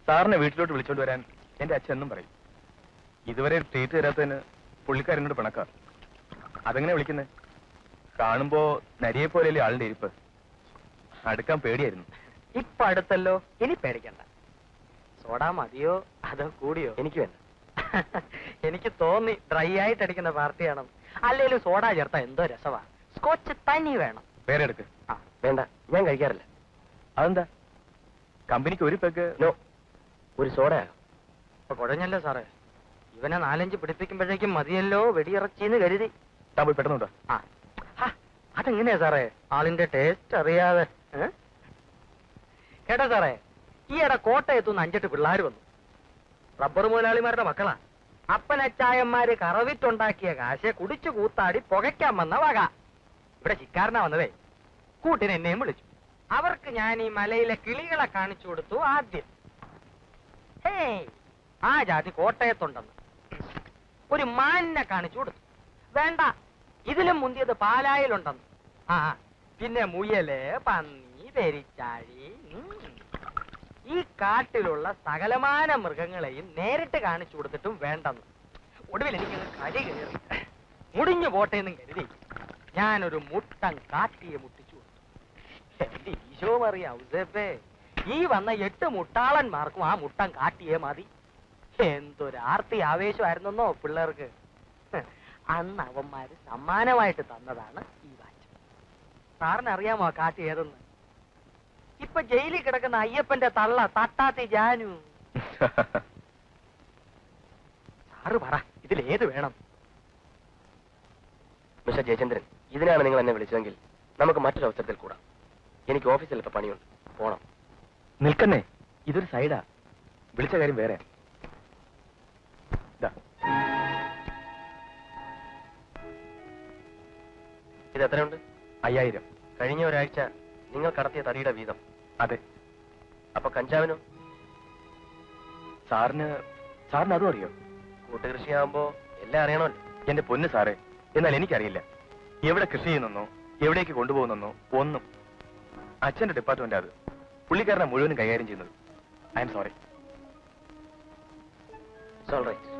സാറിനെ വീട്ടിലോട്ട് വിളിച്ചോണ്ട് വരാൻ എന്റെ അച്ഛൻ എന്നും പറയും ഇതുവരെ ട്രീറ്റ് തരാത്തതിന് പുള്ളിക്കാരനോട് പിണക്കാം അതെങ്ങനെ വിളിക്കുന്നേ കാണുമ്പോ നരിയെ പോലെയല്ലേ ആളിന്റെ ഇരിപ്പ് അടുക്കാൻ പേടിയായിരുന്നു ഇപ്പൊ അടുത്തല്ലോ ഇനി പേടിക്കണ്ട സോഡ മതിയോ അതോ കൂടിയോ എനിക്ക് വേണ്ട എനിക്ക് തോന്നി ഡ്രൈ ആയിട്ട് അടിക്കുന്ന പാർട്ടിയാണെന്ന് അല്ലെങ്കിലും സോഡ ചേർത്ത എന്തോ രസമാ സ്കോച്ച് തനി വേണം വേറെ എടുക്ക് ആ വേണ്ട ഞാൻ കഴിക്കാറില്ല അതെന്താ കമ്പനിക്ക് ഒരു പെഗ് നോ ഒരു സോഡയാകാം ഇപ്പൊ കുഴഞ്ഞല്ലോ സാറേ ഇവനെ നാലഞ്ച് പിടിപ്പിക്കുമ്പോഴേക്കും മതിയല്ലോ വെടിയിറച്ചിന്ന് കരുതി താൻ പോയി പെട്ടെന്നുണ്ടോ ആ ഹാ, അതെങ്ങനെയാ സാറേ ആളിന്റെ ടേസ്റ്റ് അറിയാതെ ഏ? കേട്ടോ സാറേ ഈയിടെ കോട്ടയത്തുനിന്ന് അഞ്ചെട്ട് പിള്ളേർ വന്നു റബ്ബർ മുതലാളിമാരുടെ മക്കളാ അപ്പനച്ചായന്മാര് കറവിറ്റുണ്ടാക്കിയ കാശെ കുടിച്ചു കൂത്താടി പുകയ്ക്കാൻ വന്ന വക ഇവിടെ ചിക്കാരനാ വന്നതേ കൂട്ടിന് എന്നെയും വിളിച്ചു അവർക്ക് ഞാൻ ഈ മലയിലെ കിളികളെ കാണിച്ചു കൊടുത്തു ആദ്യം ഹേയ് ആ ജാതി കോട്ടയത്തുണ്ടെന്ന് ഒരു മാനിനെ കാണിച്ചു കൊടുത്തു വേണ്ട ഇതിലും മുന്തിയത് പാലായിലുണ്ടെന്ന് ആ പിന്നെ മുയല് പന്നി പെരിച്ചാഴി ഉം. ഈ കാട്ടിലുള്ള സകലമാന മൃഗങ്ങളെയും നേരിട്ട് കാണിച്ചു കൊടുത്തിട്ടും വേണ്ടെന്ന് ഒടുവിൽ എനിക്കത് കലി കയറി മുടിഞ്ഞു പോട്ടെ എന്നും കരുതി ഞാനൊരു മുട്ടൻ കാട്ടിയെ മുട്ടിച്ചു കൊടുത്തു എന്റെ ഈശോ മറിയ ഔസേപ്പേ ഈ വന്ന എട്ട് മുട്ടാളന്മാർക്കും ആ മുട്ടൻ കാട്ടിയേ മതി എന്തൊരു ആർത്തി ആവേശമായിരുന്നെന്നോ പിള്ളേർക്ക് ഹ്, അന്ന് അവന്മാര് സമ്മാനമായിട്ട് തന്നതാണ് ഈ വാച്ച് സാറിന് അറിയാമോ ആ കാട്ടി ഏതെന്ന് ഇപ്പൊ ജയിലിൽ കിടക്കുന്ന അയ്യപ്പന്റെ തള്ള തട്ടാത്തി ജാനു സാറ് പറ ഇതിലേത് വേണം മിസ്റ്റർ ജയചന്ദ്രൻ ഇതിനാണ് നിങ്ങൾ എന്നെ വിളിച്ചതെങ്കിൽ നമുക്ക് മറ്റൊരു അവസരത്തിൽ കൂടാം എനിക്ക് ഓഫീസിൽ ഇപ്പൊ പണിയുണ്ട് പോണം നിൽക്കുന്നേ ഇതൊരു സൈഡാ വിളിച്ച കാര്യം വേറെ ദാ, ഇത് എത്രയുണ്ട് അയ്യായിരം കഴിഞ്ഞ ഒരാഴ്ച നിങ്ങൾ കടത്തിയ തടിയുടെ വീതം അതെ അപ്പൊ കഞ്ചാവിനോ സാറിന് സാറിന് അതും അറിയോ കൂട്ടുകൃഷിയാകുമ്പോ എല്ലാം അറിയണമല്ലോ എന്റെ പൊന്ന് സാറേ എന്നാൽ എനിക്കറിയില്ല എവിടെ കൃഷി ചെയ്യുന്നെന്നോ എവിടേക്ക് കൊണ്ടുപോകുന്നെന്നോ ഒന്നും അച്ഛന്റെ ഡിപ്പാർട്ട്മെന്റ് അത് പുള്ളിക്കാരനെ മുഴുവനും കൈകാര്യം ചെയ്യുന്നത് I M sorry soul right